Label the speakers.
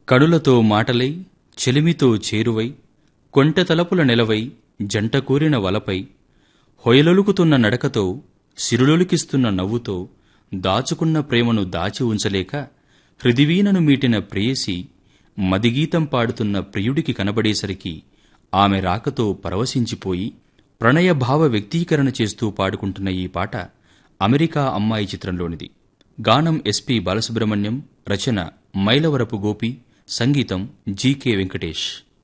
Speaker 1: కడులతో మాటలై చెలిమితో చేరువై కొంటె తలపుల నెలవై జంట కూరిన వలపై హొయలొలుకుతున్న నడకతో సిరులొలికిస్తున్న నవ్వుతో దాచుకున్న ప్రేమను దాచి ఉంచలేక హృదివీనను మీటిన ప్రేయసి మదిగీతం పాడుతున్న ప్రియుడికి కనబడేసరికి ఆమె రాకతో పరవశించిపోయి ప్రణయభావ వ్యక్తీకరణ చేస్తూ పాడుకుంటున్న ఈ పాట అమెరికా అమ్మాయి చిత్రంలోనిది గానం ఎస్పి బాలసుబ్రహ్మణ్యం రచన మైలవరపు గోపి సంగీతం జీకే వెంకటేష్